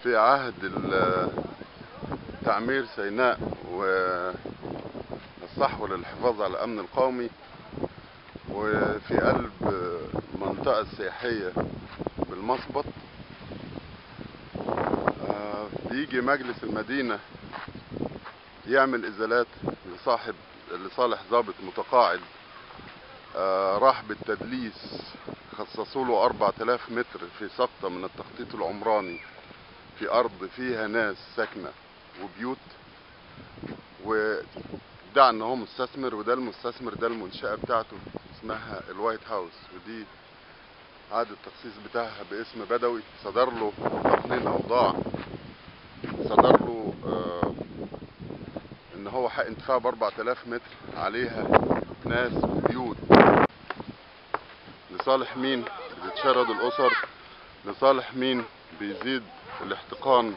في عهد ال- تعمير سيناء والصحو للحفاظ على الأمن القومي وفي قلب المنطقة السياحية بالمصبط آه، بيجي مجلس المدينة يعمل إزالات لصاحب لصالح ضابط متقاعد آه، راح بالتدليس خصصوا له 4000 متر في سقطة من التخطيط العمراني في أرض فيها ناس ساكنة وبيوت وادعى ان هو مستثمر وده المستثمر ده المنشأة بتاعته اسمها الوايت هاوس ودي عاد التخصيص بتاعها باسم بدوي صدر له تقنين اوضاع صدر له آه ان هو حق انتفاع ب 4000 متر عليها ناس وبيوت لصالح مين بتتشرد الاسر لصالح مين بيزيد الاحتقان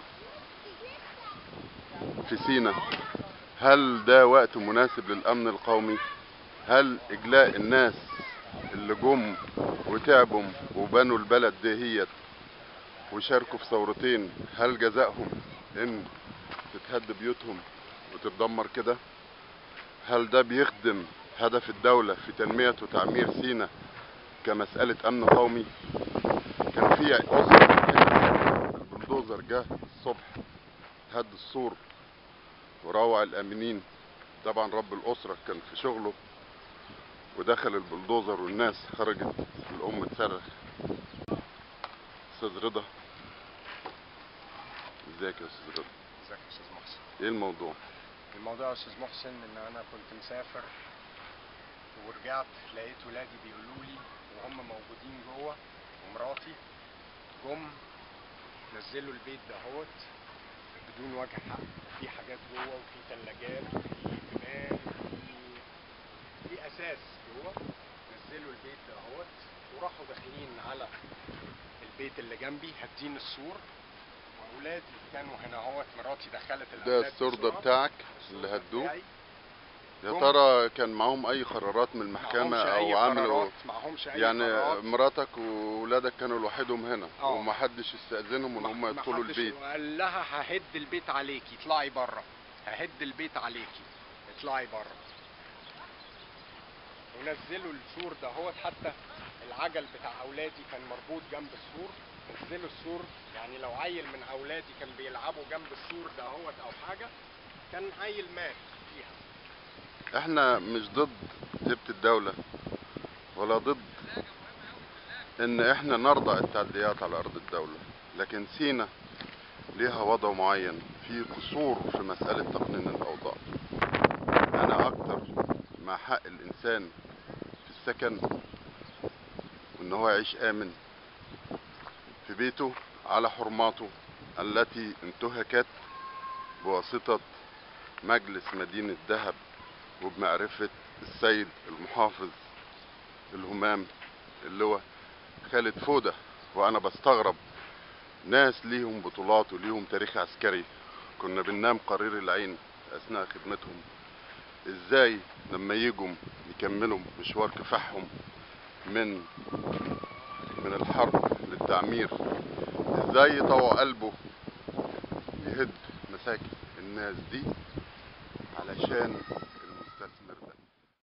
في سينا هل ده وقت مناسب للامن القومي هل اجلاء الناس اللي جم وتعبوا وبنوا البلد دهيت وشاركوا في ثورتين هل جزائهم ان تتهد بيوتهم وتتدمر كده هل ده بيخدم هدف الدولة في تنمية وتعمير سينا كمسألة أمن قومي كان في أسرة البلدوزر جه الصبح هد السور وروع الامنين طبعا رب الاسره كان في شغله ودخل البلدوزر والناس خرجت الام تصرخ استاذ رضا ازيك يا استاذ رضا ازيك يا استاذ محسن ايه الموضوع الموضوع يا استاذ محسن ان انا كنت مسافر ورجعت لقيت ولادي بيقولوا لي وهم موجودين جوه ومراتي جم نزلوا البيت دهوت بدون وجه حق في حاجات جوه وفي ثلاجات وفي جبال وفي في اساس جوه نزلوا البيت دهوت وراحوا داخلين على البيت اللي جنبي هادين السور واولادي كانوا هنا اهوت مراتي دخلت ده الاولاد السور ده بسرعة. بتاعك السور اللي ده هدوه بتاعي. يا جم. ترى كان معاهم اي قرارات من المحكمه معهمش أي او عملوا قرارات، معهمش اي يعني قرارات. مراتك وولادك كانوا لوحدهم هنا آه. ومحدش استأذنهم ان ما- هم ما يدخلوا حدش- البيت قال لها ههد البيت عليكي اطلعي بره ههد البيت عليكي اطلعي بره ونزلوا السور دهوت حتى العجل بتاع اولادي كان مربوط جنب السور نزلوا السور يعني لو عيل من اولادي كان بيلعبوا جنب السور دهوت او حاجه كان عيل مات فيها احنا مش ضد هبة الدولة ولا ضد ان احنا نرضى التعديات على ارض الدولة لكن سينا ليها وضع معين في قصور في مسألة تقنين الاوضاع انا اكتر مع حق الانسان في السكن وان هو يعيش امن في بيته على حرماته التي انتهكت بواسطة مجلس مدينة دهب وبمعرفة السيد المحافظ الهمام اللواء خالد فودة وأنا بستغرب ناس ليهم بطولات وليهم تاريخ عسكري كنا بننام قرير العين أثناء خدمتهم إزاي لما يجوا يكملوا مشوار كفاحهم من من الحرب للتعمير إزاي يطوع قلبه يهد مساكن الناس دي علشان